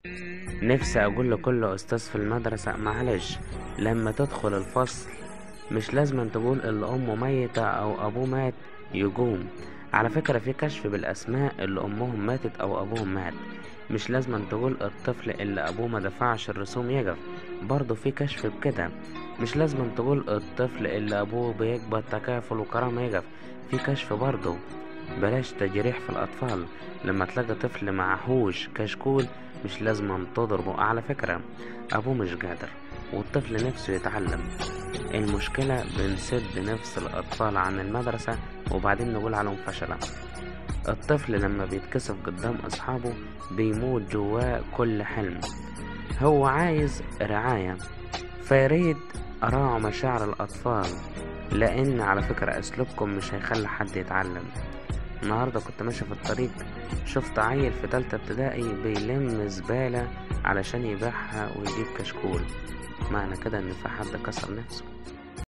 نفسي اقول لكل استاذ في المدرسة معلش لما تدخل الفصل مش لازم تقول اللي امه ميتة او ابوه مات يقوم على فكرة في كشف بالاسماء اللي امهم ماتت او ابوهم مات مش لازم تقول الطفل اللي ابوه ما دفعش الرسوم يقف برضه في كشف بكده مش لازم تقول الطفل اللي ابوه بيقبض تكافل وكرامة يقف في كشف برضه بلاش تجريح في الأطفال لما تلاقي طفل معهوش كشكول مش لازم تضربه على فكرة أبوه مش قادر والطفل نفسه يتعلم المشكلة بنسد نفس الأطفال عن المدرسة وبعدين نقول عليهم فشلة الطفل لما بيتكسف قدام أصحابه بيموت جواه كل حلم هو عايز رعاية فيريد أراعوا مشاعر الأطفال لأن على فكرة أسلوبكم مش هيخلي حد يتعلم النهاردة كنت ماشي في الطريق شفت عيل في تالتة ابتدائي بيلم زبالة علشان يبيعها ويجيب كشكول معنى كده إن في حد كسر نفسه